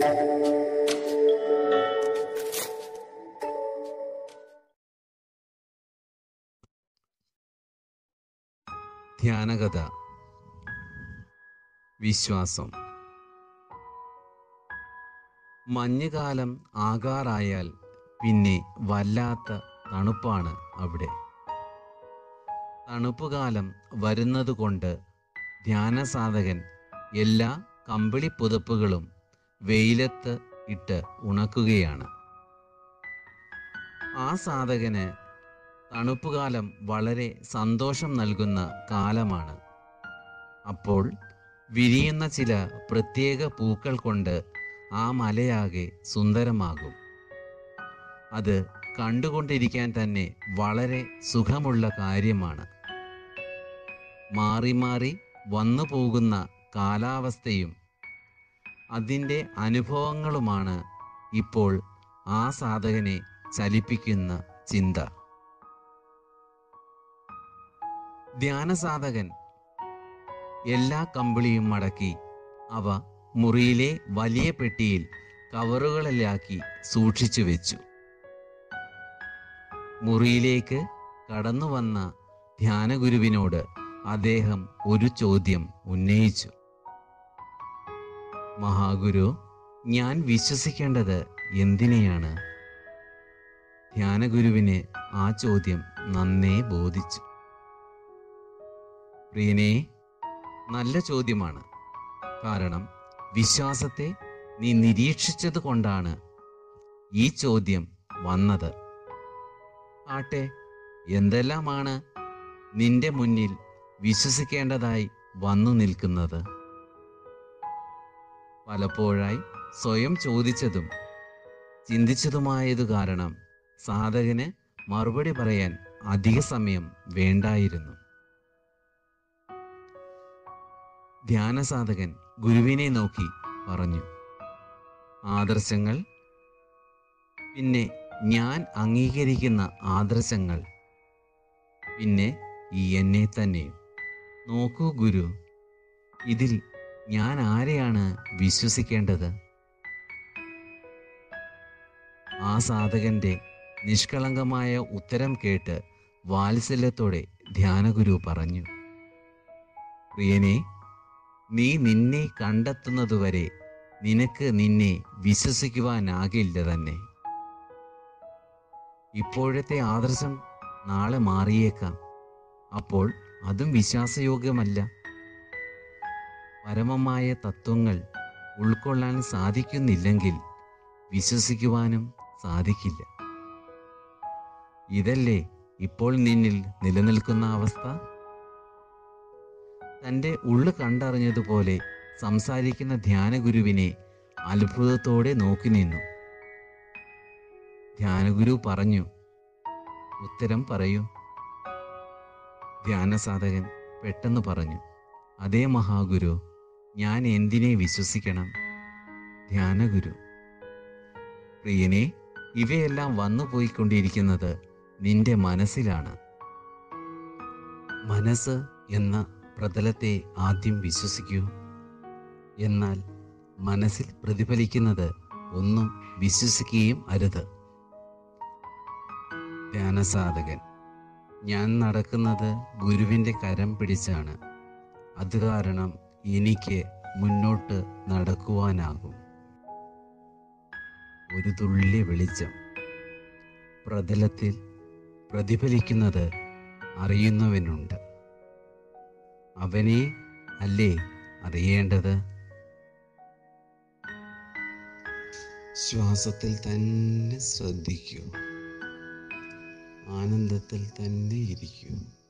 ധ്യാനകഥ വിശ്വാസം മഞ്ഞുകാലം ആകാറായാൽ പിന്നെ വല്ലാത്ത തണുപ്പാണ് അവിടെ തണുപ്പുകാലം വരുന്നതുകൊണ്ട് ധ്യാനസാധകൻ എല്ലാ കമ്പിളി പുതപ്പുകളും വെയിലത്ത് ഇട്ട് ഉണക്കുകയാണ് ആ സാധകന് തണുപ്പുകാലം വളരെ സന്തോഷം നൽകുന്ന കാലമാണ് അപ്പോൾ വിരിയുന്ന ചില പ്രത്യേക പൂക്കൾ കൊണ്ട് ആ മലയാകെ സുന്ദരമാകും അത് കണ്ടുകൊണ്ടിരിക്കാൻ തന്നെ വളരെ സുഖമുള്ള കാര്യമാണ് മാറി മാറി വന്നു പോകുന്ന കാലാവസ്ഥയും അതിൻ്റെ അനുഭവങ്ങളുമാണ് ഇപ്പോൾ ആ സാധകനെ ചലിപ്പിക്കുന്ന ചിന്ത ധ്യാനസാധകൻ എല്ലാ കമ്പിളിയും മടക്കി അവ മുറിയിലെ വലിയ പെട്ടിയിൽ കവറുകളിലാക്കി സൂക്ഷിച്ചു വെച്ചു മുറിയിലേക്ക് കടന്നു വന്ന ധ്യാനഗുരുവിനോട് അദ്ദേഹം ഒരു ചോദ്യം ഉന്നയിച്ചു മഹാഗുരു ഞാൻ വിശ്വസിക്കേണ്ടത് എന്തിനെയാണ് ധ്യാനഗുരുവിന് ആ ചോദ്യം നന്നേ ബോധിച്ചു പ്രിയനെ നല്ല ചോദ്യമാണ് കാരണം വിശ്വാസത്തെ നീ നിരീക്ഷിച്ചത് കൊണ്ടാണ് ഈ ചോദ്യം വന്നത് ആട്ടെ എന്തെല്ലാമാണ് നിന്റെ മുന്നിൽ വിശ്വസിക്കേണ്ടതായി വന്നു നിൽക്കുന്നത് പലപ്പോഴായി സ്വയം ചോദിച്ചതും ചിന്തിച്ചതുമായതു കാരണം സാധകന് മറുപടി പറയാൻ അധിക സമയം വേണ്ടായിരുന്നു ധ്യാനസാധകൻ ഗുരുവിനെ നോക്കി പറഞ്ഞു ആദർശങ്ങൾ പിന്നെ ഞാൻ അംഗീകരിക്കുന്ന ആദർശങ്ങൾ പിന്നെ ഈ എന്നെ തന്നെയും നോക്കൂ ഗുരു ഇതിൽ ഞാൻ ആരെയാണ് വിശ്വസിക്കേണ്ടത് ആ സാധകന്റെ നിഷ്കളങ്കമായ ഉത്തരം കേട്ട് വാത്സല്യത്തോടെ ധ്യാനഗുരു പറഞ്ഞു പ്രിയനെ നീ നിന്നെ കണ്ടെത്തുന്നതുവരെ നിനക്ക് നിന്നെ വിശ്വസിക്കുവാനാകില്ല തന്നെ ഇപ്പോഴത്തെ ആദർശം നാളെ മാറിയേക്കാം അപ്പോൾ അതും വിശ്വാസയോഗ്യമല്ല പരമമായ തത്വങ്ങൾ ഉൾക്കൊള്ളാൻ സാധിക്കുന്നില്ലെങ്കിൽ വിശ്വസിക്കുവാനും സാധിക്കില്ല ഇതല്ലേ ഇപ്പോൾ നിന്നിൽ നിലനിൽക്കുന്ന അവസ്ഥ തൻ്റെ ഉള്ളു കണ്ടറിഞ്ഞതുപോലെ സംസാരിക്കുന്ന ധ്യാനഗുരുവിനെ അത്ഭുതത്തോടെ നോക്കി നിന്നു ധ്യാനഗുരു പറഞ്ഞു ഉത്തരം പറയൂ ധ്യാനസാധകൻ പെട്ടെന്ന് പറഞ്ഞു അതേ മഹാഗുരു ഞാൻ എന്തിനെ വിശ്വസിക്കണം ധ്യാനഗുരു പ്രിയനെ ഇവയെല്ലാം വന്നു പോയിക്കൊണ്ടിരിക്കുന്നത് നിന്റെ മനസ്സിലാണ് മനസ്സ് എന്ന പ്രതലത്തെ ആദ്യം വിശ്വസിക്കൂ എന്നാൽ മനസ്സിൽ പ്രതിഫലിക്കുന്നത് ഒന്നും വിശ്വസിക്കുകയും അരുത് ധ്യാനസാധകൻ ഞാൻ നടക്കുന്നത് ഗുരുവിൻ്റെ കരം പിടിച്ചാണ് അത് കാരണം എനിക്ക് മുന്നോട്ട് നടക്കുവാനാകും ഒരു തുള്ളി വെളിച്ചം പ്രതലത്തിൽ പ്രതിഫലിക്കുന്നത് അറിയുന്നവനുണ്ട് അവനെ അല്ലേ അറിയേണ്ടത് ശ്വാസത്തിൽ തന്നെ ശ്രദ്ധിക്കൂ ആനന്ദത്തിൽ തന്നെ ഇരിക്കൂ